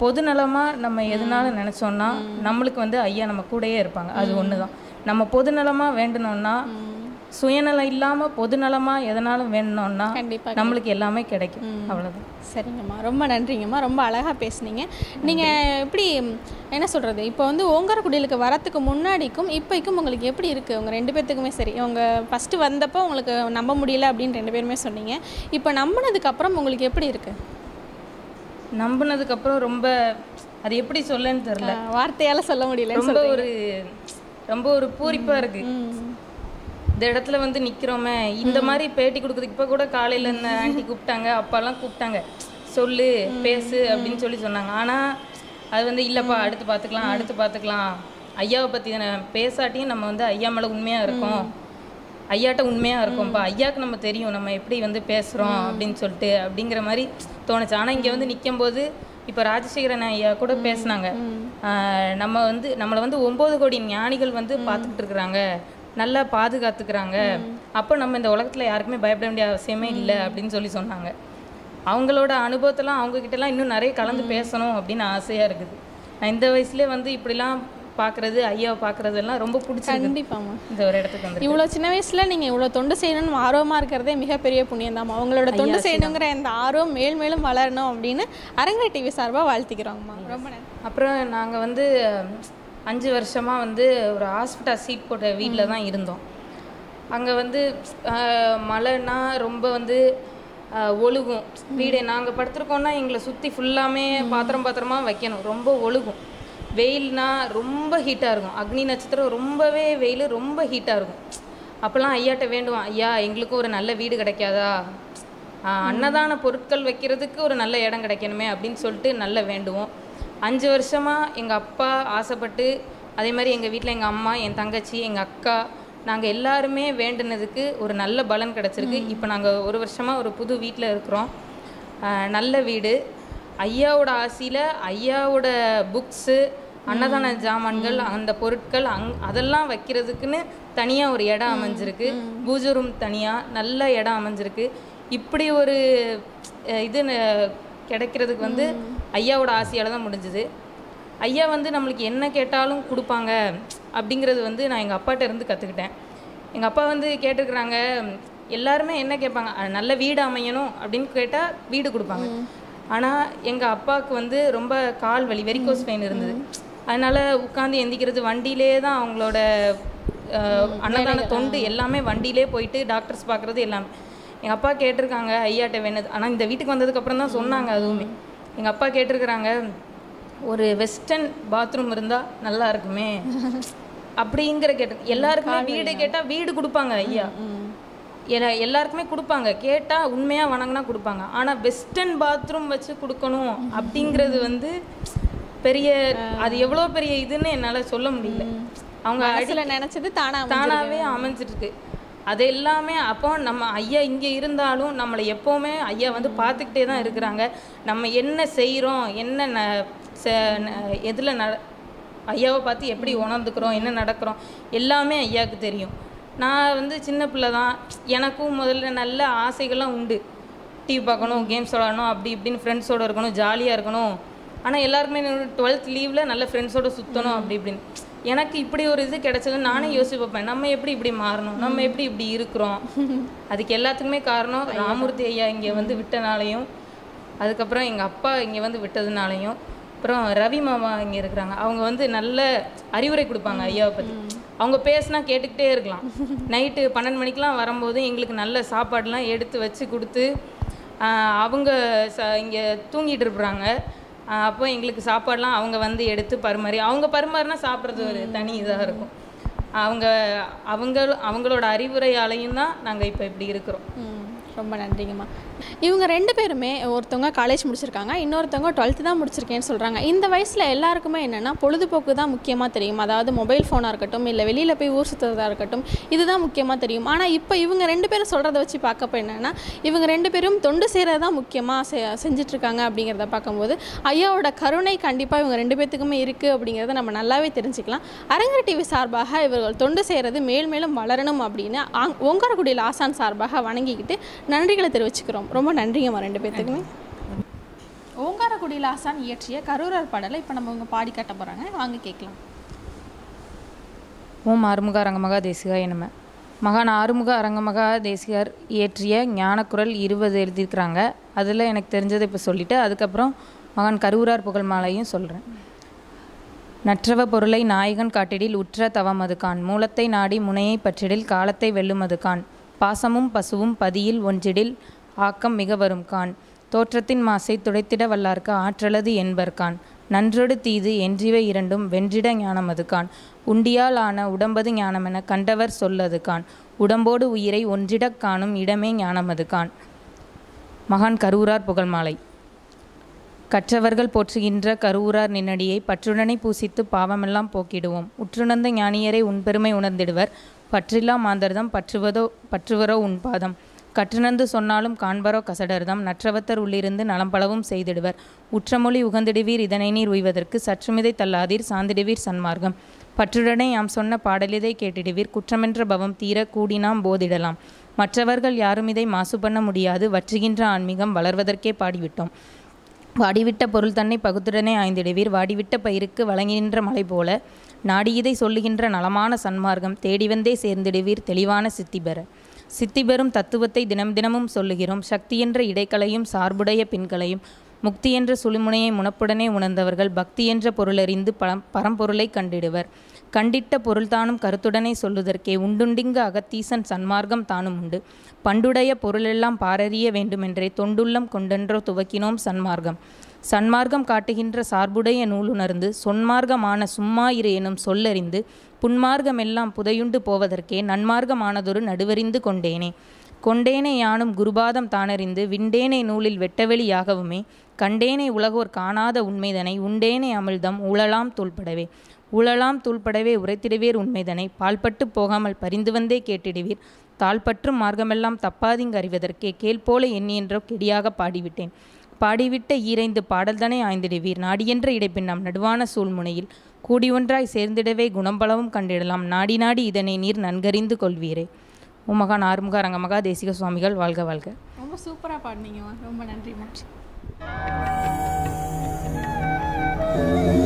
பொதுநலமாக நம்ம எதுனாலும் நினச்சோன்னா நம்மளுக்கு வந்து ஐயா நம்ம கூடயே இருப்பாங்க அது ஒன்று தான் நம்ம பொதுநலமாக வேண்டணும்னா சுயநலம் இல்லாமல் பொதுநலமாக எதனாலும் வேணும்னா கண்டிப்பா நம்மளுக்கு எல்லாமே கிடைக்கும் அவ்வளோதான் சரிங்கம்மா ரொம்ப நன்றிங்கம்மா ரொம்ப அழகாக பேசுனீங்க நீங்கள் எப்படி ம், என்ன சொல்கிறது இப்போ வந்து ஓங்காரக்குடியிலுக்கு வரத்துக்கு முன்னாடிக்கும் இப்போக்கும் உங்களுக்கு எப்படி இருக்குது உங்கள் ரெண்டு பேர்த்துக்குமே சரி உங்க ஃபஸ்ட்டு வந்தப்போ உங்களுக்கு நம்ப முடியல அப்படின்னு ரெண்டு பேருமே சொன்னீங்க இப்போ நம்பினதுக்கு அப்புறம் உங்களுக்கு எப்படி இருக்குது நம்பினதுக்கப்புறம் ரொம்ப அது எப்படி சொல்லன்னு தெரில வார்த்தையால் சொல்ல முடியலன்னு ரொம்ப ஒரு ரொம்ப ஒரு பூரிப்பாக இருக்குது ம் இந்த இடத்துல வந்து நிக்கிறோமே இந்த மாதிரி பேட்டி கொடுக்குறதுக்கு இப்போ கூட காலையில இந்த ஆண்டி கூப்பிட்டாங்க அப்பாலாம் கூப்பிட்டாங்க சொல்லு பேசு அப்படின்னு சொல்லி சொன்னாங்க ஆனா அது வந்து இல்லப்பா அடுத்து பார்த்துக்கலாம் அடுத்து பார்த்துக்கலாம் ஐயாவை பத்தி தானே பேசாட்டியும் நம்ம வந்து ஐயா மேல உண்மையா இருக்கோம் ஐயாட்ட உண்மையா இருக்கோம்ப்பா ஐயாவுக்கு நம்ம தெரியும் நம்ம எப்படி வந்து பேசுறோம் அப்படின்னு சொல்லிட்டு அப்படிங்கிற மாதிரி தோணுச்சு ஆனா இங்க வந்து நிற்கும் போது இப்போ ராஜசேகரன் ஐயா கூட பேசுனாங்க ஆஹ் நம்ம வந்து நம்மளை வந்து ஒன்பது கோடி ஞானிகள் வந்து பார்த்துக்கிட்டு இருக்கிறாங்க நல்லா பாதுகாத்துக்கிறாங்க அப்போ நம்ம இந்த உலகத்துல யாருக்குமே பயப்பட வேண்டிய அவசியமே இல்லை அப்படின்னு சொல்லி சொன்னாங்க அவங்களோட அனுபவத்தெல்லாம் அவங்க கிட்டலாம் இன்னும் நிறைய கலந்து பேசணும் அப்படின்னு ஆசையா இருக்குது நான் இந்த வயசுலயே வந்து இப்படிலாம் பார்க்கறது ஐயாவை பார்க்கறதெல்லாம் ரொம்ப பிடிச்சிருக்கு கண்டிப்பாம்மா இந்த ஒரு இடத்துக்கு வந்து இவ்வளோ சின்ன வயசுல நீங்க இவ்வளோ தொண்டு செய்யணும்னு ஆர்வமா இருக்கிறதே மிகப்பெரிய புண்ணியம் அவங்களோட தொண்டு செய்யணுங்கிற இந்த ஆர்வம் மேல் மேலும் வளரணும் அப்படின்னு அரங்கை டிவி சார்பா வாழ்த்திக்கிறோங்கம்மா ரொம்ப நன்றி அப்புறம் நாங்கள் வந்து அஹ், அஞ்சு வருஷமாக வந்து ஒரு ஹாஸ்பிட்டல் சீட் போட்ட வீட்டில் தான் இருந்தோம் அங்கே வந்து அஹ், மழைனா ரொம்ப வந்து அஹ், ஒழுகும் வீடு நாங்கள் படுத்திருக்கோம்னா எங்களை சுற்றி ஃபுல்லாமே பாத்திரம் பாத்திரமா வைக்கணும் ரொம்ப ஒழுகும் வெயில்னா ரொம்ப ஹீட்டாக இருக்கும் அக்னி நட்சத்திரம் ரொம்பவே வெயில் ரொம்ப ஹீட்டாக இருக்கும் அப்போல்லாம் ஐயாட்ட வேண்டுவோம் ஐயா எங்களுக்கும் ஒரு நல்ல வீடு கிடைக்காதா ஆஹ் அன்னதான பொருட்கள் வைக்கிறதுக்கு ஒரு நல்ல இடம் கிடைக்கணுமே அப்படின்னு சொல்லிட்டு நல்ல வேண்டுவோம் அஞ்சு வருஷமாக எங்கள் அப்பா ஆசைப்பட்டு அதே மாதிரி எங்கள் வீட்டில் எங்கள் அம்மா என் தங்கச்சி எங்கள் அக்கா நாங்கள் எல்லாருமே வேண்டுனதுக்கு ஒரு நல்ல பலன் கிடச்சிருக்கு இப்போ நாங்கள் ஒரு வருஷமாக ஒரு புது வீட்டில் இருக்கிறோம் ஆஹ் நல்ல வீடு ஐயாவோட ஆசையில் ஐயாவோட புக்ஸு அன்னதான ஜாமான்கள் அந்த பொருட்கள் அங் அதெல்லாம் வைக்கிறதுக்குன்னு தனியாக ஒரு இடம் அமைஞ்சிருக்கு பூஜை ரூம் தனியாக நல்ல இடம் அமைஞ்சிருக்கு இப்படி ஒரு அஹ், இது ந- கிடைக்கிறதுக்கு வந்து ஐயாவோட ஆசையால் தான் முடிஞ்சுது ஐயா வந்து நம்மளுக்கு என்ன கேட்டாலும் கொடுப்பாங்க அப்படிங்கிறது வந்து நான் எங்கள் அப்பாட்ட இருந்து கற்றுக்கிட்டேன் எங்கள் அப்பா வந்து கேட்டிருக்கிறாங்க எல்லாருமே என்ன கேட்பாங்க "அஹ், நல்ல வீடு அமையணும் அப்படின்னு கேட்டால் வீடு கொடுப்பாங்க ஆனால் எங்கள் அப்பாவுக்கு வந்து ரொம்ப கால் வலி வெரிகோஸ் பெயின் இருந்தது அதனால உட்காந்து எந்திக்கிறது வண்டியிலே தான் அவங்களோட அஹ், அன்னதான தொண்டு எல்லாமே வண்டியிலே போயிட்டு டாக்டர்ஸ் பார்க்குறது எல்லாமே எங்கள் அப்பா கேட்டிருக்காங்க ஐயாட்ட வேணுது ஆனால் இந்த வீட்டுக்கு வந்ததுக்கப்புறம் தான் சொன்னாங்க அதுவுமே எங்கள் அப்பா கேட்டிருக்கிறாங்க ஒரு வெஸ்டர்ன் பாத்ரூம் இருந்தால் நல்லா இருக்குமே அப்படிங்கிற கேட்டு எல்லாருக்குமே வீடு கேட்டால் வீடு கொடுப்பாங்க ஐயா எல்லா- எல்லாருக்குமே கொடுப்பாங்க கேட்டால் உண்மையாக வணங்கினா கொடுப்பாங்க ஆனால் வெஸ்டர்ன் பாத்ரூம் வச்சு கொடுக்கணும் அப்படிங்கிறது வந்து பெரிய அது எவ்வளோ பெரிய இதுன்னு என்னால் சொல்ல முடியல அவங்க மனசுல நினைச்சது தானா அமைஞ்சிருக்கு. தானாகவே அமைஞ்சிட்டு இருக்கு அது எல்லாமே அப்போ நம்ம ஐயா இங்கே இருந்தாலும் நம்மளை எப்போவுமே ஐயா வந்து பார்த்துக்கிட்டே தான் இருக்கிறாங்க நம்ம என்ன செய்கிறோம் என்ன ந எதில் ந ஐயாவை பார்த்து எப்படி உணர்ந்துக்கிறோம் என்ன நடக்கிறோம் எல்லாமே ஐயாவுக்கு தெரியும் நான் வந்து சின்ன பிள்ளை தான் எனக்கும் முதல்ல நல்ல ஆசைகள்லாம் உண்டு டிவி பார்க்கணும் கேம்ஸ் விளாடணும் அப்படி இப்படின்னு ஃப்ரெண்ட்ஸோடு இருக்கணும் ஜாலியாக இருக்கணும் ஆனால் எல்லாருக்குமே டுவெல்த் லீவில் நல்ல ஃப்ரெண்ட்ஸோட சுற்றணும் அப்படி இப்படின்னு எனக்கு இப்படி ஒரு இது கிடைச்சது நானே யோசிச்சு பார்ப்பேன் நம்ம எப்படி இப்படி மாறணும் நம்ம எப்படி இப்படி இருக்கிறோம் அதுக்கு எல்லாத்துக்குமே காரணம் ராமூர்த்தி ஐயா இங்கே வந்து விட்டனாலையும் அதுக்கப்புறம் எங்கள் அப்பா இங்கே வந்து விட்டதுனாலையும் அப்புறம் ரவி மாமா இங்கே இருக்கிறாங்க அவங்க வந்து நல்ல அறிவுரை கொடுப்பாங்க ஐயாவை பற்றி அவங்க பேசினா கேட்டுக்கிட்டே இருக்கலாம் நைட்டு பன்னெண்டு மணிக்கெலாம் வரும்போது எங்களுக்கு நல்ல சாப்பாடுலாம் எடுத்து வச்சு கொடுத்து ஆஹ் அவங்க ச இங்கே தூங்கிட்டு இருப்பாங்க அப்போ எங்களுக்கு சாப்பாடுலாம் அவங்க வந்து எடுத்து பரிமாறி அவங்க பரிமாறினா சாப்பிட்றது ஒரு தனி இதாக இருக்கும் அவங்க அவங்க அவங்களோட அறிவுரையாலையும் தான் நாங்கள் இப்போ இப்படி இருக்கிறோம் ம், ரொம்ப நன்றிங்கம்மா இவங்க ரெண்டு பேருமே ஒருத்தவங்க காலேஜ் முடிச்சிருக்காங்க இன்னொருத்தவங்க டுவெல்த்து தான் முடிச்சிருக்கேன்னு சொல்கிறாங்க இந்த வயசில் எல்லாருக்குமே என்னென்னா பொழுதுபோக்கு தான் முக்கியமாக தெரியும் அதாவது மொபைல் ஃபோனாக இருக்கட்டும் இல்லை வெளியில் போய் ஊர் சுற்றுறதா இருக்கட்டும் இதுதான் முக்கியமாக தெரியும் ஆனால் இப்போ இவங்க ரெண்டு பேரும் சொல்கிறத வச்சு பார்க்கப்ப என்னென்னா இவங்க ரெண்டு பேரும் தொண்டு செய்கிறது தான் முக்கியமாக செ செஞ்சிட்ருக்காங்க அப்படிங்கிறத பார்க்கும்போது ஐயாவோட கருணை கண்டிப்பாக இவங்க ரெண்டு பேர்த்துக்குமே இருக்குது அப்படிங்கிறத நம்ம நல்லாவே தெரிஞ்சுக்கலாம் அரங்கர் டிவி சார்பாக இவர்கள் தொண்டு செய்கிறது மேல் மேலும் வளரணும் அப்படின்னு ஆங் ஓங்காரக்குடியில் ஆசான் சார்பாக வணங்கிக்கிட்டு நன்றிகளை தெரிவிச்சுக்கிறோம் ரொம்ப நன்றிங்கம்மா ரெண்டு பேர்த்துக்குமே ஓங்காரக்குடியில் ஆசான் இயற்றிய கரூரர் பாடலை இப்போ நம்ம இவங்க பாடி காட்ட போகிறாங்க வாங்க கேட்கலாம் ஓம் ஆறுமுக அரங்கமகா தேசிகாய நம மகான் ஆறுமுக அரங்கமகா தேசிகர் இயற்றிய ஞானக்குரல் இருபது எழுதியிருக்கிறாங்க அதில் எனக்கு தெரிஞ்சதை இப்போ சொல்லிவிட்டு அதுக்கப்புறம் மகான் கரூரார் புகழ் மாலையும் சொல்கிறேன் நற்றவ பொருளை நாயகன் காட்டிடில் உற்ற தவமது கான் மூலத்தை நாடி முனையை பற்றிடில் காலத்தை வெல்லுமது கான் பாசமும் பசுவும் பதியில் ஒன்றிடில் ஆக்கம் மிக வரும் கான் தோற்றத்தின் மாசை துடைத்திட வல்லார்க்கு ஆற்றலது என்பர்கான் நன்றொடு தீது என்றிவை இரண்டும் வென்றிட ஞானமது கான் உண்டியால் ஆன உடம்பது ஞானமென கண்டவர் சொல்லது கான் உடம்போடு உயிரை ஒன்றிடக் காணும் இடமே ஞானமது கான் மகான் கரூரார் புகழ்மாலை கற்றவர்கள் போற்றுகின்ற கருவூரார் நின்னடியை பற்றுடனை பூசித்து பாவமெல்லாம் போக்கிடுவோம் உற்றுணர்ந்த ஞானியரை உன்பெருமை உணர்ந்திடுவர் பற்றில்லா மாந்தர்தம் பற்றுவதோ பற்றுவரோ உன்பாதம் கற்றுணர்ந்து சொன்னாலும் காண்பரோ கசடர்தம் நற்றவத்தர் உள்ளிருந்து நலம்பளவும் செய்திடுவர் உற்றமொழி உகந்திடுவீர் இதனை நீர் உய்வதற்கு சற்றுமிதை தள்ளாதீர் சாந்திடுவீர் சன்மார்க்கம் பற்றுடனே யாம் சொன்ன பாடலிதை கேட்டிடுவீர் குற்றமென்ற பவம் தீர கூடினாம் போதிடலாம் மற்றவர்கள் யாரும் இதை மாசு பண்ண முடியாது வற்றுகின்ற ஆன்மீகம் வளர்வதற்கே பாடிவிட்டோம் வாடிவிட்ட பொருள் தன்னை பகுத்துடனே ஆய்ந்திடுவீர் வாடிவிட்ட பயிருக்கு வழங்குகின்ற மலை போல நாடியதை சொல்லுகின்ற நலமான சன்மார்க்கம் தேடி வந்தே சேர்ந்திடுவீர் தெளிவான சித்தி பெற சித்தி பெறும் தத்துவத்தை தினம் தினமும் சொல்லுகிறோம் சக்தி என்ற இடைக்கலையும் சார்புடைய பின்களையும் முக்தி என்ற சுழிமுனையை முனப்புடனே உணர்ந்தவர்கள் பக்தி என்ற பொருளறிந்து பரம் பரம்பொருளை கண்டிடுவர் கண்டிட்ட பொருள் தானும் கருத்துடனே சொல்லுதற்கே உண்டுண்டிங்கு அகத்தீசன் சன்மார்க்கம் தானும் உண்டு பண்டுடைய பொருளெல்லாம் பாரறிய வேண்டுமென்றே தொண்டுள்ளம் கொண்டென்றோ துவக்கினோம் சன்மார்க்கம் சன்மார்க்கம் காட்டுகின்ற சார்புடைய நூலுணர்ந்து சொன்மார்க்கமான சும்மா இரு எனும் சொல்லறிந்து புன்மார்க்கமெல்லாம் புதையுண்டு போவதற்கே நன்மார்க்கமானதொரு நடுவறிந்து கொண்டேனே கொண்டேனே யானும் குருபாதம் தானறிந்து விண்டேனே நூலில் வெட்டவெளியாகவுமே கண்டேனே உலகோர் காணாத உண்மைதனை உண்டேனே அமிழ்தம் உழலாம் தூள்படவே உழலாம் தூள்படவே உரைத்திடுவீர் உண்மைதனை பால்பட்டு போகாமல் பரிந்து வந்தே கேட்டிடுவீர் தாழ்பற்றும் மார்க்கமெல்லாம் தப்பாதிங்கு அறிவதற்கே கேள் போல எண்ணியென்றோ கெடியாக பாடிவிட்டேன் பாடிவிட்ட ஈரைந்து பாடல்தனை ஆய்ந்திடுவீர் நாடியென்ற இடைப்பின்னம் நடுவான சூழ்முனையில் கூடி ஒன்றாய் சேர்ந்திடவே குணம்பலவும் கண்டிடலாம் நாடி நாடி இதனை நீர் நன்கறிந்து கொள்வீரே உமகான் ஆறுமுக ரங்கமகா தேசிக சுவாமிகள் வாழ்க வாழ்க ரொம்ப சூப்பராக பாடினீங்கம்மா ரொம்ப நன்றிம்மா